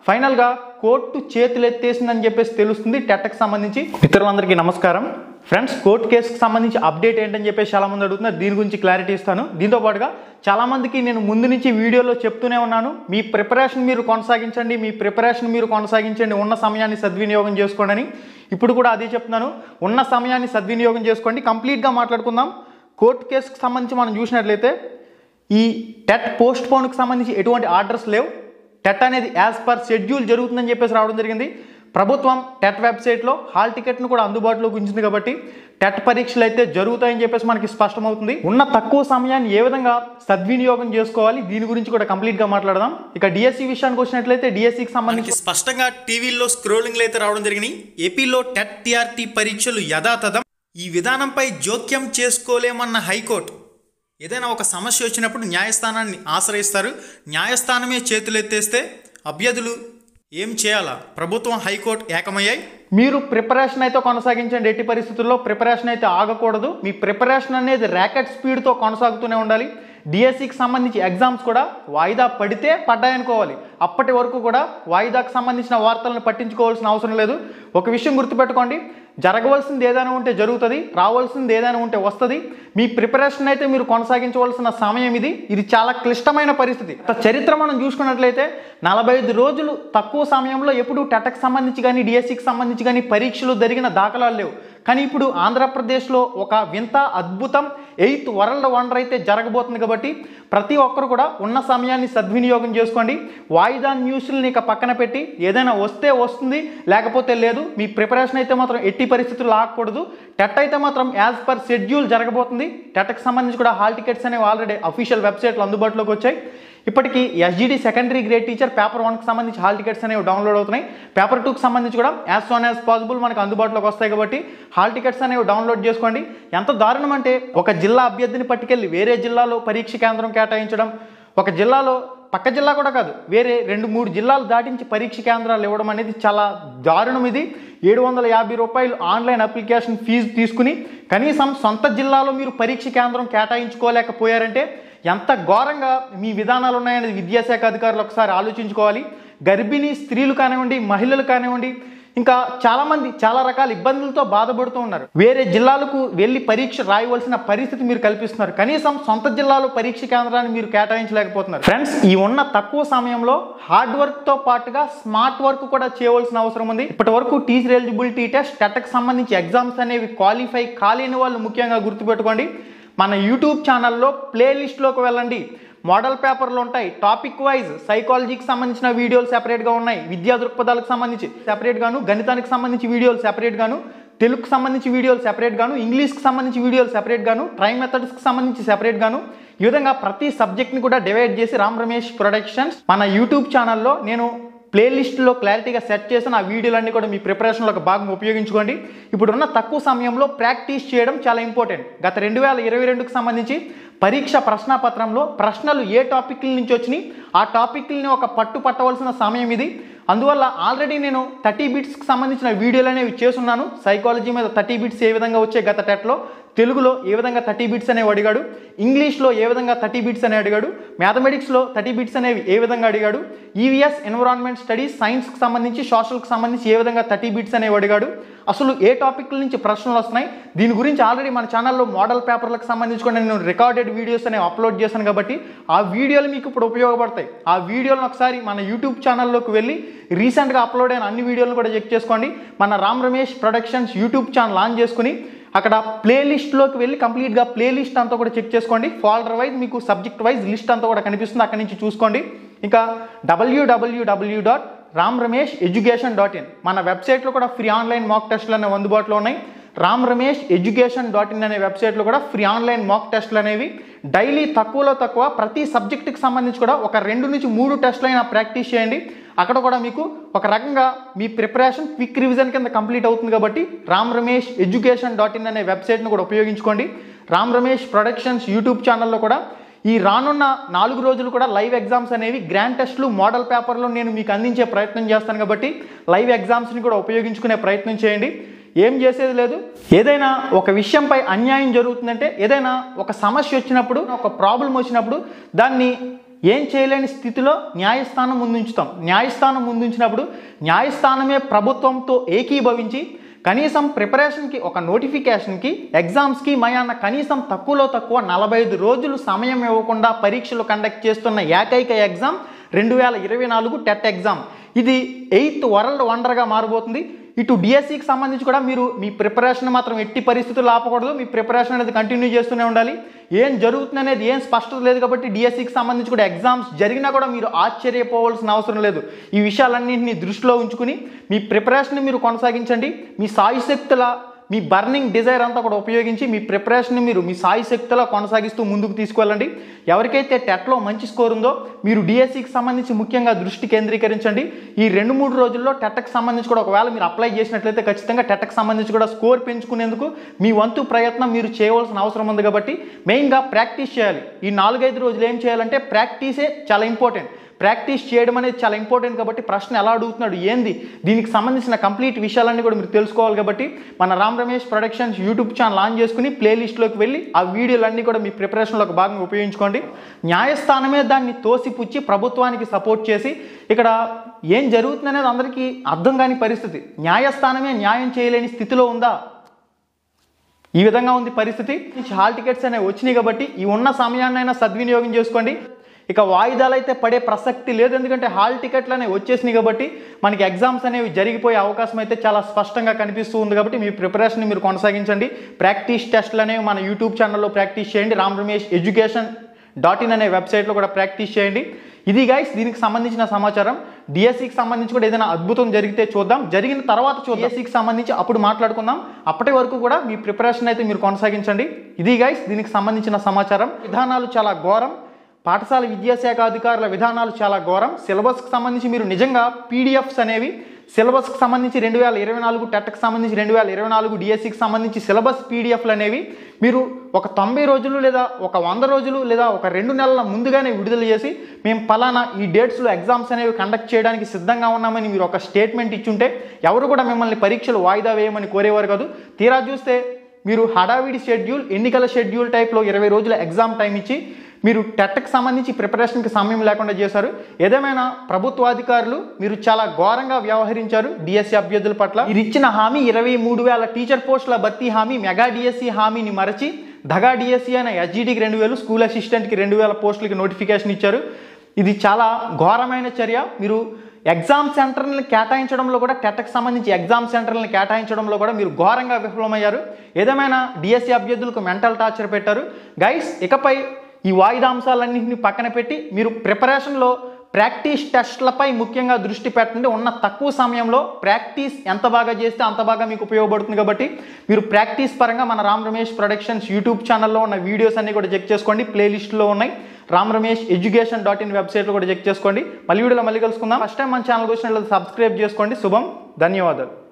ఫైనల్గా కోర్టు చేతులు ఎత్తేసిందని చెప్పేసి తెలుస్తుంది టెట్కి సంబంధించి మిత్రులందరికీ నమస్కారం ఫ్రెండ్స్ కోర్టు కేసుకి సంబంధించి అప్డేట్ ఏంటని చెప్పేసి చాలామంది అడుగుతున్నారు దీని గురించి క్లారిటీ ఇస్తాను దీంతో పాటుగా చాలామందికి నేను ముందు నుంచి వీడియోలో చెప్తూనే ఉన్నాను మీ ప్రిపరేషన్ మీరు కొనసాగించండి మీ ప్రిపరేషన్ మీరు కొనసాగించండి ఉన్న సమయాన్ని సద్వినియోగం చేసుకోండి అని ఇప్పుడు కూడా అదే చెప్తున్నాను ఉన్న సమయాన్ని సద్వినియోగం చేసుకోండి కంప్లీట్గా మాట్లాడుకుందాం కోర్టు కేసుకు సంబంధించి మనం చూసినట్లయితే ఈ టెట్ పోస్ట్ పోన్కి సంబంధించి ఎటువంటి ఆర్డర్స్ లేవు టెట్ అనేది యాజ్ పర్ షెడ్యూల్ జరుగుతుందని చెప్పేసి రావడం జరిగింది ప్రభుత్వం టెట్ వెబ్సైట్లో హాల్ టికెట్ను కూడా అందుబాటులోకి ఉంచింది కాబట్టి టెట్ పరీక్షలు అయితే జరుగుతాయని చెప్పేసి మనకి స్పష్టమవుతుంది ఉన్న తక్కువ సమయాన్ని ఏ విధంగా సద్వినియోగం చేసుకోవాలి దీని గురించి కూడా కంప్లీట్గా మాట్లాడదాం ఇక డిఎస్సి విషయానికి వచ్చినట్లయితే డిఎస్సికి సంబంధించి మనకి స్పష్టంగా టీవీల్లో స్క్రోలింగ్లు అయితే రావడం జరిగినాయి ఏపీలో టెట్ టీఆర్టీ పరీక్షలు యథాతథం ఈ విధానంపై జోక్యం చేసుకోలేమన్న హైకోర్టు ఏదైనా ఒక సమస్య వచ్చినప్పుడు న్యాయస్థానాన్ని ఆశ్రయిస్తారు న్యాయస్థానమే చేతులెత్తేస్తే అభ్యర్థులు ఏం చేయాలా ప్రభుత్వం హైకోర్టు ఏకమయ్యాయి మీరు ప్రిపరేషన్ అయితే కొనసాగించండి ఎట్టి పరిస్థితుల్లో ప్రిపరేషన్ అయితే ఆగకూడదు మీ ప్రిపరేషన్ అనేది ర్యాకెట్ స్పీడ్తో కొనసాగుతూనే ఉండాలి డిఎస్సికి సంబంధించి ఎగ్జామ్స్ కూడా వాయిదా పడితే పడ్డాయనుకోవాలి అప్పటి వరకు కూడా వాయిదాకు సంబంధించిన వార్తలను పట్టించుకోవాల్సిన అవసరం లేదు ఒక విషయం గుర్తుపెట్టుకోండి జరగవలసింది ఏదైనా ఉంటే జరుగుతుంది రావాల్సింది ఏదైనా ఉంటే వస్తుంది మీ ప్రిపరేషన్ అయితే మీరు కొనసాగించవలసిన సమయం ఇది ఇది చాలా క్లిష్టమైన పరిస్థితి గత చరిత్ర మనం చూసుకున్నట్లయితే నలభై ఐదు రోజులు తక్కువ సమయంలో ఎప్పుడు టెట్కి సంబంధించి కానీ డిఎస్సికి సంబంధించి కానీ పరీక్షలు జరిగిన దాఖలాలు లేవు కానీ ఇప్పుడు ఆంధ్రప్రదేశ్లో ఒక వింత అద్భుతం ఎయిత్ వరల్డ్ వండర్ అయితే జరగబోతుంది కాబట్టి ప్రతి ఒక్కరు కూడా ఉన్న సమయాన్ని సద్వినియోగం చేసుకోండి వాయిదా న్యూస్ని ఇక పక్కన పెట్టి ఏదైనా వస్తే వస్తుంది లేకపోతే లేదు మీ ప్రిపరేషన్ అయితే మాత్రం ఎట్టి పరిస్థితుల్లో ఆగకూడదు టెట్ అయితే మాత్రం యాజ్ పర్ షెడ్యూల్ జరగబోతుంది టెట్కి సంబంధించి కూడా హాల్ టికెట్స్ అనేవి ఆల్రెడీ అఫీషియల్ వెబ్సైట్లు అందుబాటులోకి వచ్చాయి ఇప్పటికీ SGT secondary grade teacher paper వన్కి సంబంధించి హాల్ టికెట్స్ అనేవి డౌన్లోడ్ అవుతున్నాయి పేపర్ టూకి సంబంధించి కూడా యాజ్ సోన్ యాజ్ పాసిబుల్ మనకు అందుబాటులోకి వస్తాయి కాబట్టి హాల్ టికెట్స్ అనేవి డౌన్లోడ్ చేసుకోండి ఎంత దారుణం అంటే ఒక జిల్లా అభ్యర్థిని పట్టుకెళ్ళి వేరే జిల్లాలో పరీక్ష కేంద్రం కేటాయించడం ఒక జిల్లాలో పక్క జిల్లా కూడా కాదు వేరే రెండు మూడు జిల్లాలు దాటించి పరీక్ష కేంద్రాలు ఇవ్వడం అనేది చాలా దారుణం ఇది ఏడు వందల యాభై రూపాయలు ఆన్లైన్ అప్లికేషన్ ఫీజు తీసుకుని కనీసం సొంత జిల్లాలో మీరు పరీక్ష కేంద్రం కేటాయించుకోలేకపోయారంటే ఎంత ఘోరంగా మీ విధానాలు ఉన్నాయనేది విద్యాశాఖ అధికారులు ఒకసారి ఆలోచించుకోవాలి గర్భిణీ స్త్రీలు కానివ్వండి మహిళలు కానివ్వండి ఇంకా చాలామంది చాలా రకాల ఇబ్బందులతో బాధపడుతూ ఉన్నారు వేరే జిల్లాలకు వెళ్ళి పరీక్ష రాయవలసిన పరిస్థితి మీరు కల్పిస్తున్నారు కనీసం సొంత జిల్లాలో పరీక్ష కేంద్రాన్ని మీరు కేటాయించలేకపోతున్నారు ఫ్రెండ్స్ ఈ ఉన్న తక్కువ సమయంలో హార్డ్ వర్క్ తో పాటుగా స్మార్ట్ వర్క్ కూడా చేయవలసిన అవసరం ఉంది ఇప్పటి వరకు టీచర్ ఎలిజిబిలిటీ టెస్ట్ టెట్కి సంబంధించి ఎగ్జామ్స్ అనేవి క్వాలిఫై కాలేని వాళ్ళు ముఖ్యంగా గుర్తుపెట్టుకోండి మన యూట్యూబ్ ఛానల్లో ప్లేలిస్ట్లోకి వెళ్ళండి మోడల్ పేపర్లు ఉంటాయి టాపిక్ వైజ్ సైకాలజీకి సంబంధించిన వీడియోలు సెపరేట్గా ఉన్నాయి విద్యా దృక్పథాలకు సంబంధించి సెపరేట్ గాను గణితానికి సంబంధించి వీడియోలు సెపరేట్ గాను తెలుగుకి సంబంధించి వీడియోలు సెపరేట్ గాను ఇంగ్లీష్కి సంబంధించి వీడియోలు సెపరేట్ గాను ట్రై మెథడ్స్కి సంబంధించి సెపరేట్ గాను ఈ విధంగా ప్రతి సబ్జెక్ట్ని కూడా డివైడ్ చేసి రామ్ రమేష్ ప్రొడక్షన్స్ మన యూట్యూబ్ ఛానల్లో నేను ప్లేలిస్ట్లో క్లారిటీగా సెట్ చేసిన ఆ వీడియోలన్నీ కూడా మీ ప్రిపరేషన్లో ఒక భాగం ఉపయోగించుకోండి ఇప్పుడున్న తక్కువ సమయంలో ప్రాక్టీస్ చేయడం చాలా ఇంపార్టెంట్ గత రెండు వేల ఇరవై రెండుకి సంబంధించి పరీక్ష ప్రశ్నాపత్రంలో ప్రశ్నలు ఏ టాపిక్ల నుంచి వచ్చినాయి ఆ టాపిక్లని ఒక పట్టు పట్టవలసిన సమయం ఇది అందువల్ల ఆల్రెడీ నేను థర్టీ బిట్స్కి సంబంధించిన వీడియోలు అనేవి చేస్తున్నాను సైకాలజీ మీద థర్టీ బిట్స్ ఏ విధంగా వచ్చే గత టెట్లో తెలుగులో ఏ విధంగా థర్టీ బిట్స్ అనేవి అడిగాడు ఇంగ్లీష్లో ఏ విధంగా థర్టీ బిట్స్ అనేవి అడిగాడు మ్యాథమెటిక్స్లో థర్టీ బిట్స్ అనేవి ఏ విధంగా అడిగాడు ఈవీఎస్ ఎన్విరాన్మెంట్ స్టడీస్ సైన్స్కి సంబంధించి సోషల్కి సంబంధించి ఏ విధంగా థర్టీ బిట్స్ అనేవి అడిగాడు అసలు ఏ టాపిక్ల నుంచి ప్రశ్నలు వస్తున్నాయి దీని గురించి ఆల్రెడీ మన ఛానల్లో మోడల్ పేపర్లకు సంబంధించి కూడా నేను రికార్డెడ్ వీడియోస్ అనేవి అప్లోడ్ చేశాను కాబట్టి ఆ వీడియోలు మీకు ఇప్పుడు ఉపయోగపడతాయి ఆ వీడియోలను ఒకసారి మన యూట్యూబ్ ఛానల్లోకి వెళ్ళి రీసెంట్గా అప్లోడ్ అయిన అన్ని వీడియోలను కూడా చెక్ చేసుకోండి మన Ram Ramesh productions YouTube channel on చేసుకుని అక్కడ ప్లేలిస్ట్లోకి వెళ్ళి కంప్లీట్గా ప్లేలిస్ట్ అంతా కూడా చెక్ చేసుకోండి ఫోల్డర్ వైజ్ మీకు సబ్జెక్ట్ వైజ్ లిస్ట్ అంతా కూడా కనిపిస్తుంది అక్కడి నుంచి చూసుకోండి ఇంకా W W W dot Ram Ramesh education dot in మన వెబ్సైట్లో కూడా ఫ్రీ ఆన్లైన్ మాక్ టెస్ట్లు అనేవి అందుబాటులో ఉన్నాయి Ram Ramesh education dot in అనే వెబ్సైట్లో కూడా ఫ్రీ ఆన్లైన్ మాక్ టెస్ట్లు అనేవి డైలీ తక్కువలో తక్కువ ప్రతి సబ్జెక్టుకి సంబంధించి కూడా ఒక రెండు నుంచి మూడు టెస్ట్లు అయినా ప్రాక్టీస్ చేయండి అక్కడ కూడా మీకు ఒక రకంగా మీ ప్రిపరేషన్ క్విక్ రివిజన్ కింద కంప్లీట్ అవుతుంది కాబట్టి Ram Ramesh education dot in అనే వెబ్సైట్ను కూడా ఉపయోగించుకోండి రామ్ రమేష్ ప్రొడక్షన్స్ యూట్యూబ్ ఛానల్లో కూడా ఈ రానున్న నాలుగు రోజులు కూడా లైవ్ ఎగ్జామ్స్ అనేవి గ్రాండ్ టెస్ట్లు మోడల్ పేపర్లు నేను మీకు అందించే ప్రయత్నం చేస్తాను కాబట్టి లైవ్ ఎగ్జామ్స్ని కూడా ఉపయోగించుకునే ప్రయత్నం చేయండి ఏం చేసేది లేదు ఏదైనా ఒక విషయంపై అన్యాయం జరుగుతుందంటే ఏదైనా ఒక సమస్య వచ్చినప్పుడు ఒక ప్రాబ్లం వచ్చినప్పుడు దాన్ని ఏం చేయలేని స్థితిలో న్యాయస్థానం ముందుంచుతాం న్యాయస్థానం ముందుంచినప్పుడు న్యాయస్థానమే ప్రభుత్వంతో ఏకీభవించి కనీసం ప్రిపరేషన్కి ఒక నోటిఫికేషన్కి ఎగ్జామ్స్కి మయాన్న కనీసం తక్కువలో తక్కువ నలభై ఐదు రోజులు సమయం ఇవ్వకుండా పరీక్షలు కండక్ట్ చేస్తున్న ఏకైక ఎగ్జామ్ రెండు వేల ఇరవై నాలుగు టెట్ ఎగ్జామ్ ఇది ఎయిత్ వరల్డ్ వండర్గా మారబోతుంది ఇటు డిఎస్సికి సంబంధించి కూడా మీరు మీ ప్రిపరేషన్ మాత్రం ఎట్టి పరిస్థితుల్లో ఆపకూడదు మీ ప్రిపరేషన్ అనేది కంటిన్యూ చేస్తూనే ఉండాలి ఏం జరుగుతుంది అనేది ఏం స్పష్టత లేదు కాబట్టి డిఎస్సికి సంబంధించి కూడా ఎగ్జామ్స్ జరిగినా కూడా మీరు ఆశ్చర్యపోవాల్సిన అవసరం లేదు ఈ విషయాలన్నింటినీ దృష్టిలో ఉంచుకుని మీ ప్రిపరేషన్ మీరు కొనసాగించండి మీ సాయశక్తుల మీ బర్నింగ్ డిజైర్ అంతా కూడా ఉపయోగించి మీ ప్రిపరేషన్ మీరు మీ సాయి శక్తిలో కొనసాగిస్తూ ముందుకు తీసుకువెళ్ళండి ఎవరికైతే టెట్లో మంచి స్కోర్ ఉందో మీరు డిఎస్సికి సంబంధించి ముఖ్యంగా దృష్టి కేంద్రీకరించండి ఈ రెండు మూడు రోజుల్లో టెట్కి సంబంధించి కూడా ఒకవేళ మీరు అప్లై చేసినట్లయితే ఖచ్చితంగా టెట్కి సంబంధించి కూడా స్కోర్ పెంచుకునేందుకు మీ వంతు ప్రయత్నం మీరు చేయవలసిన అవసరం ఉంది కాబట్టి మెయిన్గా ప్రాక్టీస్ చేయాలి ఈ నాలుగైదు రోజులు ఏం చేయాలంటే ప్రాక్టీసే చాలా ఇంపార్టెంట్ ప్రాక్టీస్ చేయడం అనేది చాలా ఇంపార్టెంట్ కాబట్టి ప్రశ్న ఎలా అడుగుతున్నాడు ఏంది దీనికి సంబంధించిన కంప్లీట్ విషయాలన్నీ కూడా మీరు తెలుసుకోవాలి కాబట్టి మన Ram Ramesh productions YouTube channel on చేసుకుని ప్లేలిస్ట్లోకి వెళ్ళి ఆ వీడియోలన్నీ కూడా మీ ప్రిపరేషన్లో ఒక భాగంగా ఉపయోగించుకోండి న్యాయస్థానమే దాన్ని తోసిపుచ్చి ప్రభుత్వానికి సపోర్ట్ చేసి ఇక్కడ ఏం జరుగుతుందనేది అందరికీ అర్థం కాని పరిస్థితి న్యాయస్థానమే న్యాయం చేయలేని స్థితిలో ఉందా ఈ విధంగా ఉంది పరిస్థితి హాల్ టికెట్స్ అనేవి వచ్చినాయి కాబట్టి ఈ ఉన్న సమయాన్నైనా సద్వినియోగం చేసుకోండి ఇక వాయిదాలు అయితే పడే ప్రసక్తి లేదు ఎందుకంటే హాల్ టికెట్లు అనేవి వచ్చేసినాయి కాబట్టి మనకి ఎగ్జామ్స్ అనేవి జరిగిపోయే అవకాశం అయితే చాలా స్పష్టంగా కనిపిస్తూ ఉంది కాబట్టి మీ ప్రిపరేషన్ మీరు కొనసాగించండి ప్రాక్టీస్ టెస్ట్లు అనేవి మన యూట్యూబ్ ఛానల్లో ప్రాక్టీస్ చేయండి Ram Ramesh education dot in అనే వెబ్సైట్లో కూడా ప్రాక్టీస్ చేయండి ఇది గైస్ దీనికి సంబంధించిన సమాచారం డిఎస్సికి సంబంధించి కూడా ఏదైనా అద్భుతం జరిగితే చూద్దాం జరిగిన తర్వాత చూద్దాం డిఎస్సికి సంబంధించి అప్పుడు మాట్లాడుకుందాం అప్పటి వరకు కూడా మీ ప్రిపరేషన్ అయితే మీరు కొనసాగించండి ఇది గైస్ దీనికి సంబంధించిన సమాచారం విధానాలు చాలా ఘోరం పాఠశాల విద్యాశాఖ అధికారుల విధానాలు చాలా ఘోరం సిలబస్కి సంబంధించి మీరు నిజంగా పీడిఎఫ్స్ అనేవి సిలబస్కి సంబంధించి రెండు వేల ఇరవై నాలుగు టెట్కి సంబంధించి రెండు వేల ఇరవై నాలుగు డిఎస్సికి సంబంధించి సిలబస్ పీడిఎఫ్లు అనేవి మీరు ఒక తొంభై రోజులు లేదా ఒక వంద రోజులు లేదా ఒక రెండు నెలల ముందుగానే విడుదల చేసి మేము పలానా ఈ డేట్స్లో ఎగ్జామ్స్ అనేవి కండక్ట్ చేయడానికి సిద్ధంగా ఉన్నామని మీరు ఒక స్టేట్మెంట్ ఇచ్చుంటే ఎవరు కూడా మిమ్మల్ని పరీక్షలు వాయిదా వేయమని కోరేవారు కాదు తీరా చూస్తే మీరు హడావిడి షెడ్యూల్ ఎన్నికల షెడ్యూల్ టైప్లో ఇరవై రోజుల ఎగ్జామ్ టైం ఇచ్చి మీరు టెట్కి సంబంధించి ప్రిపరేషన్కి సమయం లేకుండా చేశారు ఏదేమైనా ప్రభుత్వాధికారులు మీరు చాలా ఘోరంగా వ్యవహరించారు డిఎస్సి అభ్యర్థుల పట్ల మీరు ఇచ్చిన హామీ ఇరవై మూడు వేల టీచర్ పోస్టుల భర్తీ హామీ మెగా డిఎస్సి హామీని మరచి దగా డిఎస్సి అనే ఎస్జీడీకి రెండు వేలు స్కూల్ అసిస్టెంట్కి రెండు వేల పోస్టులకి నోటిఫికేషన్ ఇచ్చారు ఇది చాలా ఘోరమైన చర్య మీరు ఎగ్జామ్ సెంటర్ని కేటాయించడంలో కూడా టెట్కి సంబంధించి ఎగ్జామ్ సెంటర్ని కేటాయించడంలో కూడా మీరు ఘోరంగా విఫలమయ్యారు ఏదేమైనా డిఎస్సి అభ్యర్థులకు మెంటల్ టార్చర్ పెట్టారు గైస్ ఇకపై ఈ వాయిదా అంశాలన్నింటినీ పక్కన పెట్టి మీరు ప్రిపరేషన్లో ప్రాక్టీస్ టెస్ట్లపై ముఖ్యంగా దృష్టి పెట్టండి ఉన్న తక్కువ సమయంలో ప్రాక్టీస్ ఎంత బాగా చేస్తే అంత బాగా మీకు ఉపయోగపడుతుంది కాబట్టి మీరు ప్రాక్టీస్ పరంగా మన రామ్ రమేష్ ప్రొడక్షన్స్ యూట్యూబ్ ఛానల్లో ఉన్న వీడియోస్ అన్ని కూడా చెక్ చేసుకోండి ప్లేలిస్ట్లో ఉన్నాయి Ram Ramesh education dot in వెబ్సైట్లో కూడా చెక్ చేసుకోండి మళ్ళీ వీడియోలో మళ్ళీ కలుసుకుందాం ఫస్ట్ టైం మన ఛానల్ వచ్చినట్లయితే సబ్స్క్రైబ్ చేసుకోండి శుభం ధన్యవాదాలు